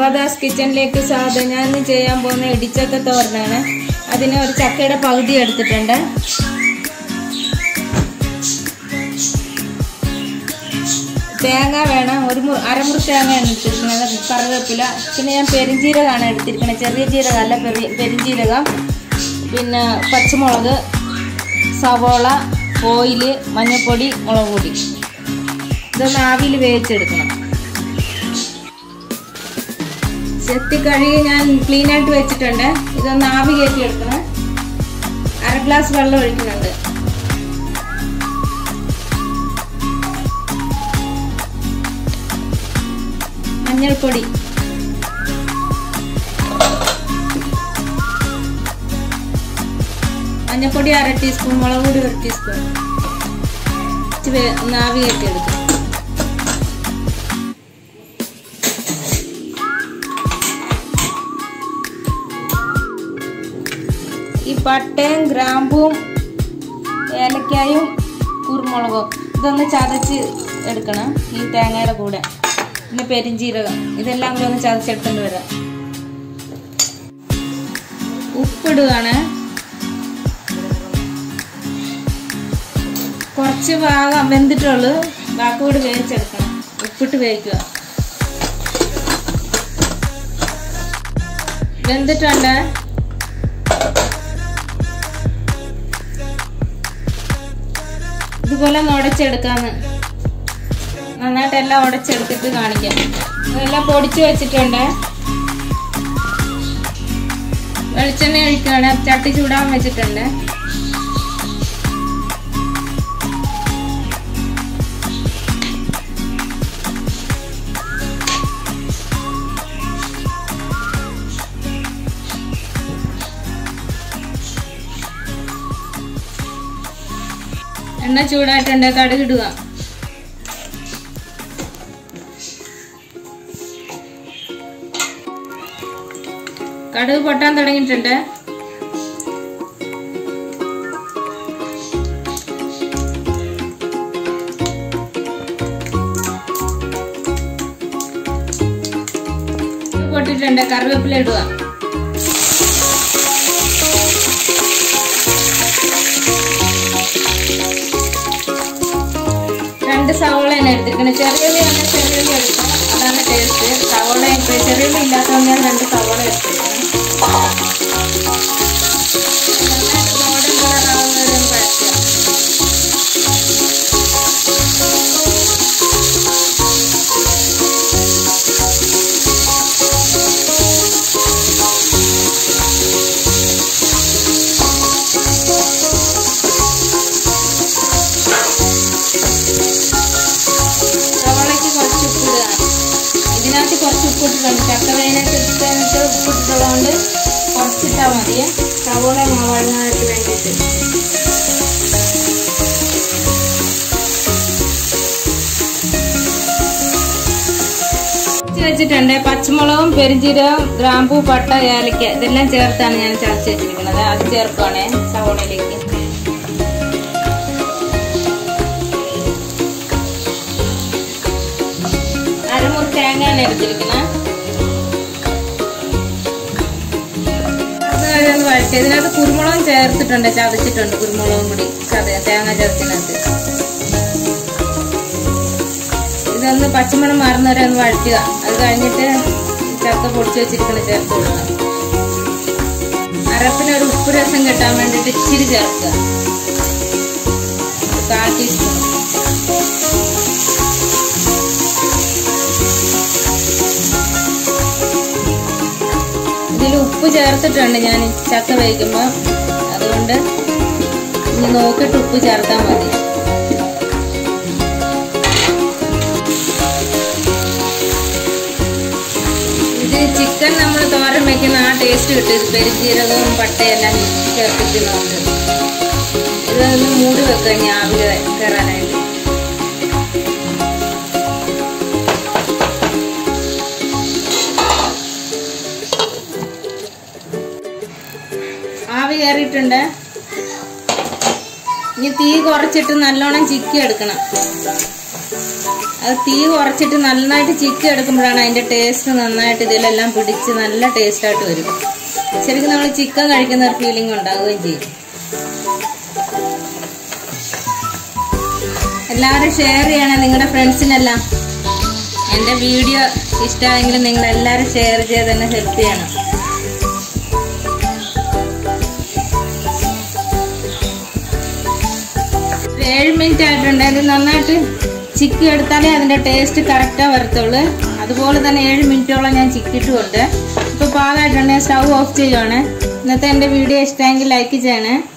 ശോഭാദാസ് കിച്ചണിലേക്ക് സ്വാഗതം ഞാൻ ഇന്ന് ചെയ്യാൻ പോകുന്ന ഇടിച്ചക്ക തോരനാണ് അതിന് ഒരു ചക്കയുടെ പകുതി എടുത്തിട്ടുണ്ട് തേങ്ങ വേണം ഒരു മു അരമുറി തേങ്ങയാണ് എടുത്തിരിക്കുന്നത് കറിവേപ്പില പിന്നെ ഞാൻ പെരിഞ്ജീരകമാണ് എടുത്തിരിക്കുന്നത് ചെറിയ ജീരകം അല്ല പെരി പെരിഞ്ജീരകം പിന്നെ പച്ചമുളക് സവോള ഓയില് മഞ്ഞൾപ്പൊടി മുളക് പൊടി ഇതൊന്ന് ആവിയിൽ വേവിച്ചെടുക്കണം ചെത്തി കഴുകി ഞാൻ ക്ലീൻ ആയിട്ട് വെച്ചിട്ടുണ്ട് ഇതൊന്ന് ആവി കയറ്റി എടുക്കണം അര ഗ്ലാസ് വെള്ളം ഒഴിക്കുന്നുണ്ട് മഞ്ഞൾപ്പൊടി മഞ്ഞൾപ്പൊടി അര ടീസ്പൂൺ മുളക് പൊടി ഒരു ടീസ്പൂൺ ഒന്ന് ആവി കയറ്റി എടുക്കും ഈ പട്ടയും ഗ്രാമ്പും ഏലക്കായും കുരുമുളകും ഇതൊന്ന് ചതച്ച് എടുക്കണം ഈ തേങ്ങയുടെ കൂടെ പിന്നെ പെരിഞ്ചീരകം ഇതെല്ലാം കൂടെ ഒന്ന് ചതച്ചെടുത്തോണ്ട് വരാം ഉപ്പിടുകയാണ് കുറച്ച് ഭാഗം വെന്തിട്ടുള്ളൂ ബാക്കി കൂടി വേവിച്ചെടുക്കണം ഉപ്പിട്ട് വേവിക്കുക വെന്തിട്ടുണ്ട് ഇതുപോലെ ഒന്ന് ഉടച്ചെടുക്കാന്ന് നന്നായിട്ട് എല്ലാം ഉടച്ചെടുത്തിട്ട് കാണിക്കാം ഇതെല്ലാം പൊടിച്ചു വെച്ചിട്ടുണ്ട് വെളിച്ചെണ്ണ ഒഴിക്കുകയാണ് ചട്ടി ചൂടാൻ വെച്ചിട്ടുണ്ട് എണ്ണ ചൂടായിട്ടുണ്ട് കടുകിടുക കടുക് പൊട്ടാൻ തുടങ്ങിയിട്ടുണ്ട് പൊട്ടിട്ടുണ്ട് കറിവേപ്പില ഇടുക രണ്ട് സവോളയാണ് എടുത്തിരിക്കുന്നത് ചെറിയുള്ളി ആണ് ചെറിയുള്ളി എടുക്കണം അതാണ് ടേസ്റ്റ് സവോള ചെറിയുള്ളി ഇല്ലാത്തതുകൊണ്ട് ഞാൻ രണ്ട് സവോള എടുത്തിരിക്കണം നന്നായിട്ട് ഗോൾഡൻ കളർ ആവുന്ന വരെ ഒന്ന് വഴറ്റുക സവോളയ്ക്ക് കുറച്ച് ഉപ്പിടുക ഇതിനകത്ത് കുറച്ച് ഉപ്പിട്ടിട്ടുണ്ട് ചക്ക വേനത്തിട്ട് ഉപ്പിട്ടിട്ടുള്ളതുകൊണ്ട് കുറച്ചിട്ടാൽ മതി സവോള വഴങ്ങാനായിട്ട് വേണ്ടിയിട്ട് ചതച്ച് വെച്ചിട്ടുണ്ട് പച്ചമുളകും പെരിഞ്ചീരകം ഗ്രാമ്പൂ പട്ട ഏലക്ക ഇതെല്ലാം ചേർത്താണ് ഞാൻ ചതച്ച് വെച്ചിരിക്കുന്നത് അത് ചേർക്കുവാണേ സവോളയിലേക്ക് അരമുറി തേങ്ങയാണ് എടുത്തിരിക്കുന്നത് അത് വഴറ്റി ഇതിനകത്ത് കുരുമുളകും ചേർത്തിട്ടുണ്ട് ചതച്ചിട്ടുണ്ട് കുരുമുളകും കൂടി ചത തേങ്ങ ചതച്ചിനകത്ത് ഇതൊന്ന് പച്ചമണം മാറുന്നവരെ ഒന്ന് വഴറ്റുക അത് കഴിഞ്ഞിട്ട് ചക്ക പൊടിച്ചു വെച്ചിരിക്കുന്ന ചേർത്ത് കൊടുക്കുക അരപ്പിനൊരു ഉപ്പ് രസം കിട്ടാൻ വേണ്ടിയിട്ട് ഇച്ചിരി ചേർക്കുക കാൽ ടീസ്പൂൺ ഇതിൽ ഉപ്പ് ചേർത്തിട്ടുണ്ട് ഞാൻ ചക്ക വേവിക്കുമ്പോൾ അതുകൊണ്ട് ഇനി നോക്കിയിട്ട് ഉപ്പ് ചേർത്താൽ മതി ഇത് ചിക്കൻ നമ്മൾ തോരൻ വെക്കുന്ന ആ ടേസ്റ്റ് കിട്ടും ഇത് പെരുജീരകവും പട്ടയെല്ലാം ചേർത്തിട്ടുള്ളതുകൊണ്ട് ഇതൊന്ന് മൂടി വെക്കുക ഇനി ആവില് കയറാനായിട്ട് ആവി കയറിയിട്ടുണ്ട് ഇനി തീ കുറച്ചിട്ട് നല്ലോണം ചിക്കി എടുക്കണം അത് തീ കുറച്ചിട്ട് നന്നായിട്ട് ചിക്കി എടുക്കുമ്പോഴാണ് അതിന്റെ ടേസ്റ്റ് നന്നായിട്ട് ഇതിലെല്ലാം പിടിച്ച് നല്ല ടേസ്റ്റ് ആയിട്ട് വരും ശരിക്കും നമ്മൾ ചിക്കൻ കഴിക്കുന്ന ഒരു ഫീലിംഗ് ഉണ്ടാവുകയും ചെയ്യും എല്ലാവരും ഷെയർ ചെയ്യണം നിങ്ങളുടെ ഫ്രണ്ട്സിനെല്ലാം എൻ്റെ വീഡിയോ ഇഷ്ടമായെങ്കിൽ നിങ്ങൾ എല്ലാവരും ഷെയർ ചെയ്ത് തന്നെ ഹെൽപ്പ് ചെയ്യണം ഒരു ഏഴ് മിനിറ്റ് ആയിട്ടുണ്ട് ഇത് നന്നായിട്ട് ചിക്കി എടുത്താലേ അതിന്റെ ടേസ്റ്റ് കറക്റ്റാ വരത്തുള്ളൂ അതുപോലെ തന്നെ ഏഴ് മിനിറ്റോളം ഞാൻ ചിക്കിയിട്ടുമുണ്ട് ഇപ്പൊ പാകമായിട്ടുണ്ട് സ്റ്റൗ ഓഫ് ചെയ്യുവാണ് ഇന്നത്തെ എൻ്റെ വീഡിയോ ഇഷ്ടമെങ്കിൽ ലൈക്ക് ചെയ്യണേ